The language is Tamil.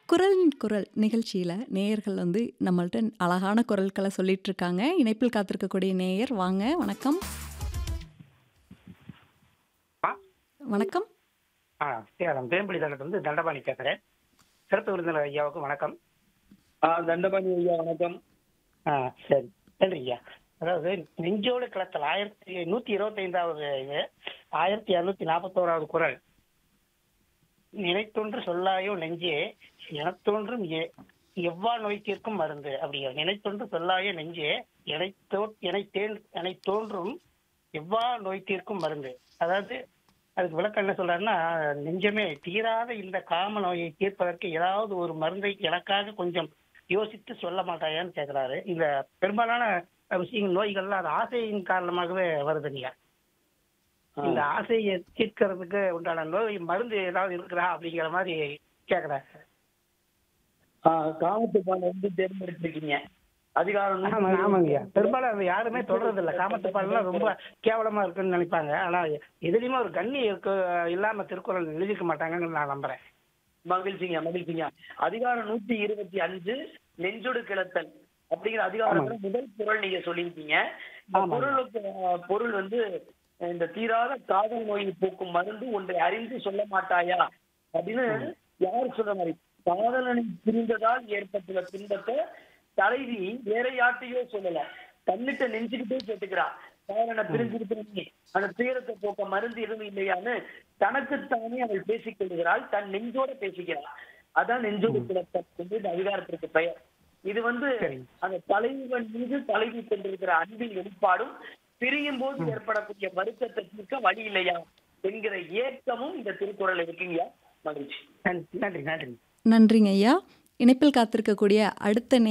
குரலின் குரல் நிகழ்ச்சியில நேயர்கள் வந்து நம்மள்ட்ட அழகான குரல்கள சொல்லிட்டுருக்காங்க. இணைப்பில் காத்திருக்கக்கூடிய நேயர் வாங்க. வணக்கம். ஆ. வணக்கம். ஆ சேலம் தேம்புலி தண்டத்திலிருந்து தண்டபாணி பேசுறேன். சிறப்பு விருந்தினர் ஐயாவுக்கு வணக்கம். ஆ தண்டபாணி ஐயா வணக்கம். ஆ சரி. நன்றி ஐயா. அதாவது நெஞ்சோடு கிளத்தல் ஆயிரத்தி நூத்தி இருபத்தைந்தாவது இது ஆயிரத்தி இருநூத்தி நாற்பத்தோராவது குரல் நினைத்தொன்று சொல்லாயோ நெஞ்சே எனத்தோன்றும் ஏ எவ்வா நோய் தீர்க்கும் மருந்து அப்படிங்கிற நினைத்தொன்று சொல்லாயோ நெஞ்சே எனைத்தோ எனைத்தேன் எனை தோன்றும் எவ்வா நோய் தீர்க்கும் மருந்து அதாவது அதுக்கு விளக்கம் என்ன சொல்றாருன்னா நெஞ்சமே தீராத இந்த காம நோயை தீர்ப்பதற்கு ஏதாவது ஒரு மருந்தை எனக்காக கொஞ்சம் யோசித்து சொல்ல மாட்டாயான்னு கேக்குறாரு இந்த பெரும்பாலான விஷயங்கள் நோய்கள்லாம் அது ஆசையின் காரணமாகவே வருதுங்க இந்த ஆசையை தீர்க்கறதுக்கு உண்டான நோய் மருந்து ஏதாவது இருக்குதா அப்படிங்கிற மாதிரி கேக்குறாரு ஆ காமத்துப்பால் வந்து தேர்ந்தெடுத்திருக்கீங்க. அதிகாரம் ஆமா ஆமாங்கய்யா பெரும்பாலும் அது யாருமே தொடறது இல்ல காமத்து பால்லாம் ரொம்ப கேவலமா இருக்குன்னு நினைப்பாங்க ஆனா எதுலயுமே ஒரு கண்ணி இருக்கு இல்லாம திருக்குறள் எழுதிக்க மாட்டாங்கன்னு நான் நம்புறேன் மகிழ்ச்சிங்க மகிழ்ச்சிங்க. அதிகாரம் நூத்தி இருபத்தி அஞ்சு நெஞ்சொடு கிளத்தல் அப்படிங்கிற அதிகாரத்துல முதல் குரல் நீங்க சொல்லியிருக்கீங்க. இந்த ஆமாங்க. குரலுக்கு ஆ, பொருள் வந்து இந்த தீராத காதல் நோயை போக்கும் மருந்து ஒன்றை அறிந்து சொல்ல மாட்டாயா அப்படின்னு யார் சொல்ற மாதிரி காதலனை பிரிந்ததால் ஏற்பட்டுள்ள துன்பத்தை தலைவி வேற யார்ட்டையோ சொல்லல தன்னிட்ட நெஞ்சுக்கிட்டே கேட்டுக்கிறா காதலனை பிரிஞ்சிருக்கிறீங்க அந்த துயரத்தை போக்க மருந்து எதுவும் இல்லையான்னு தனக்குத்தானே அவள் பேசிக் கொள்கிறாள் தன் நெஞ்சோட பேசிக்கிறாள் அதான் நெஞ்சோடு கிளத்தல் என்று இந்த அதிகாரத்திற்கு பெயர் இது வந்து சரிங்க. அந்த தலைவன் மீது தலைவி கொண்டிருக்கிற அன்பின் வெளிப்பாடும் பிரியும் போது ஏற்படக்கூடிய வருத்தத்தை தீர்க்க வழி இல்லையா என்கிற ஏக்கமும் இந்த திருக்குறள் இருக்குங்கய்யா மகிழ்ச்சி நன்றி நன்றி நன்றி நன்றிங்க ஐயா. இணைப்பில் காத்திருக்கக்கூடிய அடுத்த